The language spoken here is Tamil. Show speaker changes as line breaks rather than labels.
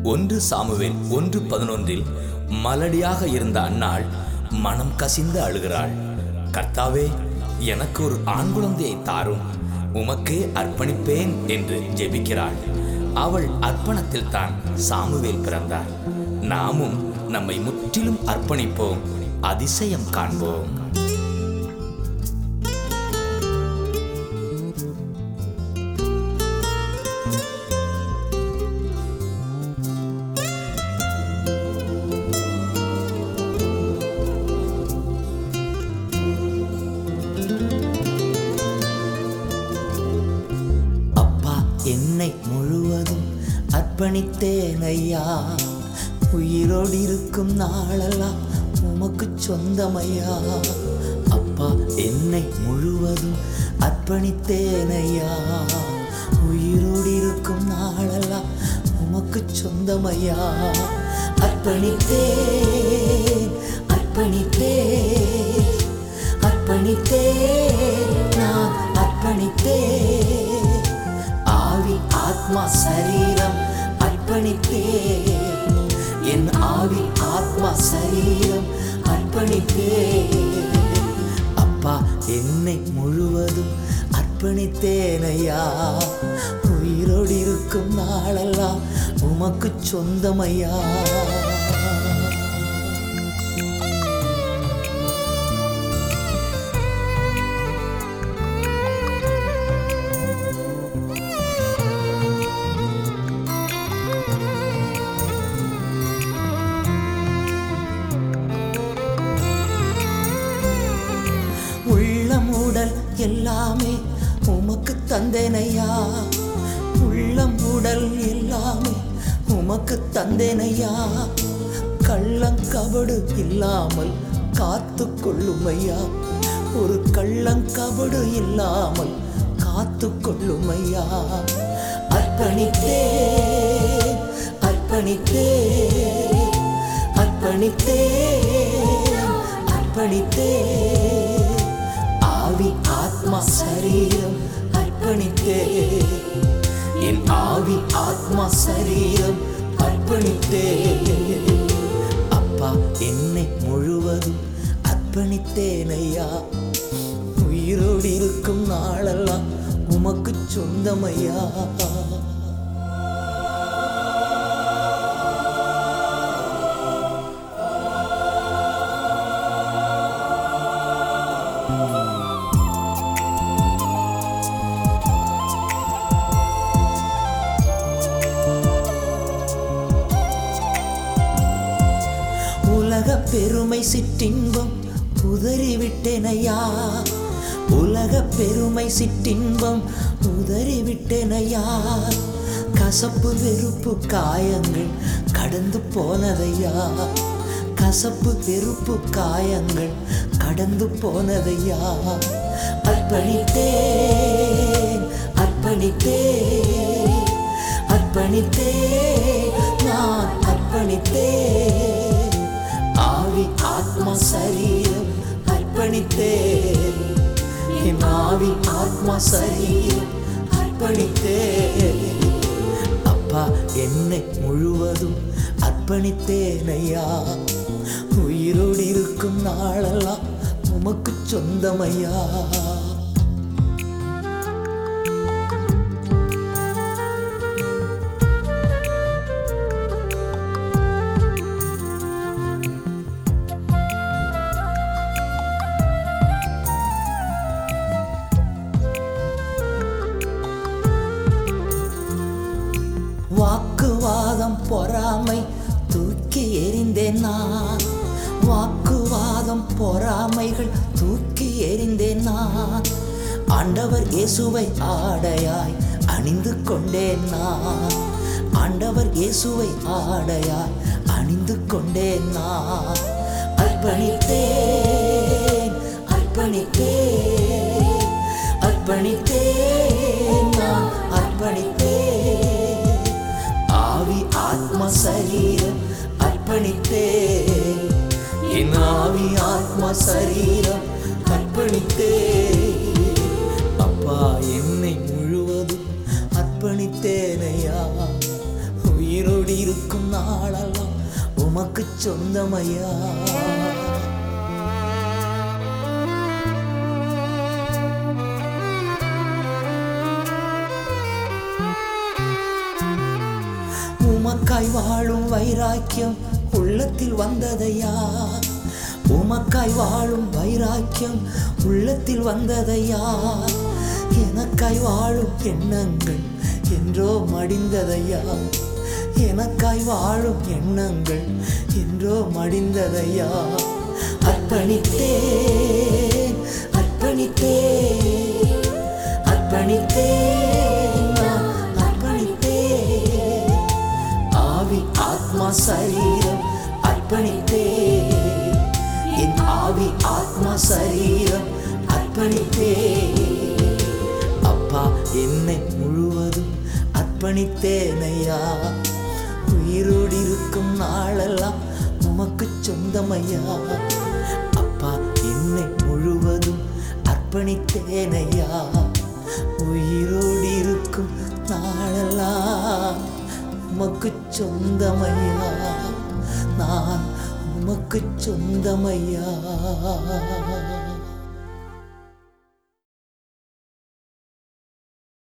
ஒன்று சாமுவேல் ஒன்று பதினொன்றில் மலடியாக இருந்த அன்னாள் மனம் கசிந்து அழுகிறாள் கர்த்தாவே எனக்கு ஒரு ஆண் குழந்தையை தாரும் உமக்கே அர்ப்பணிப்பேன் என்று ஜெபிக்கிறாள் அவள் அர்ப்பணத்தில் தான் சாமுவேல் பிறந்தார் நாமும் நம்மை முற்றிலும் அர்ப்பணிப்போம் அதிசயம் காண்போம்
அப்பா என்னை முழுவதும் அர்ப்பணித்தேன் ஐயா உயிரோடு இருக்கும் நாளெல்லாம் உமக்கு சொந்தமையா அப்பா என்னை முழுவதும் அர்ப்பணித்தேன் ஐயா உயிரோடு இருக்கும் நாளெல்லாம் உமக்கு சொந்தமையா அர்ப்பணித்தேன் அர்ப்பணித்தேன் அர்ப்பணித்தேன் நான் அர்ப்பணித்தேன் ஆவி ஆத்மா சரீரம் அர்ப்பணித்தேன் என் ஆவி ஆத்மா சரீரம் அர்ப்பணித்தேன் அப்பா என்னை முழுவதும் அர்ப்பணித்தேனையா உயிரோடு இருக்கும் நாளெல்லாம் உமக்கு சொந்தமையா உள்ளம் உடல் எல்லாமே உமக்கு தந்தேனையா உள்ளம் உடல் எல்லாமே உமக்கு தந்தேனையா கள்ளங்கபடு இல்லாமல் காத்து கொள்ளுமையா ஒரு கள்ளங்கபடு இல்லாமல் காத்து கொள்ளுமையா அர்ப்பணித்தேன் அர்ப்பணித்தேன் அர்ப்பணித்தேன் அர்ப்பணித்தேன் ஆவி ஆத்மா சரீரம் அர்ப்பணித்தேன் என் ஆவி ஆத்மா சரீரம் அர்ப்பணித்தேன் அப்பா என்னை முழுவதும் அர்ப்பணித்தேனையா உயிரோடு இருக்கும் நாளெல்லாம் உமக்கு சொந்தமையா உலக பெருமை சிற்றின்பம் உதறிவிட்டேனையா உலக பெருமை சிற்றின்பம் உதறிவிட்டேனையா கசப்பு வெறுப்பு காயங்கள் கடந்து போனதையா கசப்பு வெறுப்பு காயங்கள் கடந்து போனதையா அர்ப்பணித்தேன் அர்ப்பணித்தேன் அர்ப்பணித்தேன் நான் அர்ப்பணித்தேன் ஆவி ஆத்மா சரீரம் அர்ப்பணித்தேன் என் ஆவி ஆத்மா சரீரம் அர்ப்பணித்தேன் அப்பா என்னை முழுவதும் அர்ப்பணித்தேனையா உயிரோடு இருக்கும் நாளெல்லாம் உமக்கு சொந்தமையா வாக்குவாதம் பொறாமை தூக்கி எறிந்தேன் நான் வாக்குவாதம் பொறாமைகள் தூக்கி எறிந்தேன் நான் ஆண்டவர் இயேசுவை ஆடையாய் அணிந்து கொண்டேன் நான் ஆண்டவர் இயேசுவை ஆடையாய் அணிந்து கொண்டேன் நான் அர்ப்பணித்தேன் அர்ப்பணித்தேன் அர்ப்பணித்தேன் நான் அர்ப்பணித்தேன் ஆவி ஆத்மா சரீரம் அர்ப்பணித்தேன் என் ஆவி ஆத்மா சரீரம் அர்ப்பணித்தேன் அப்பா என்னை முழுவதும் அர்ப்பணித்தேனையா உயிரோடு இருக்கும் நாளெல்லாம் உமக்கு சொந்தமையா உமக்காய் வாழும் வைராக்கியம் உள்ளத்தில் வந்ததையா உமக்காய் வாழும் வைராக்கியம் உள்ளத்தில் வந்ததையா எனக்காய் வாழும் எண்ணங்கள் என்றோ மடிந்ததையா எனக்காய் வாழும் எண்ணங்கள் என்றோ மடிந்ததையா அர்ப்பணித்தேன் அர்ப்பணித்தேன் அர்ப்பணித்தேன் நான் அர்ப்பணித்தேன் ஆவி ஆத்மா சரீரம் அர்ப்பணித்தே என் ஆவி ஆத்மா சரீரம் அர்ப்பணித்தே அப்பா என்னை முழுவதும் அர்ப்பணித்தேனையா உயிரோடு இருக்கும் நாளெல்லாம் உமக்கு சொந்தமையா அப்பா என்னை முழுவதும் அர்ப்பணித்தேனையா உயிரோடு இருக்கும் நாளெல்லாம் உமக்கு சொந்தமையா நான் உமக்கு சொந்தமையா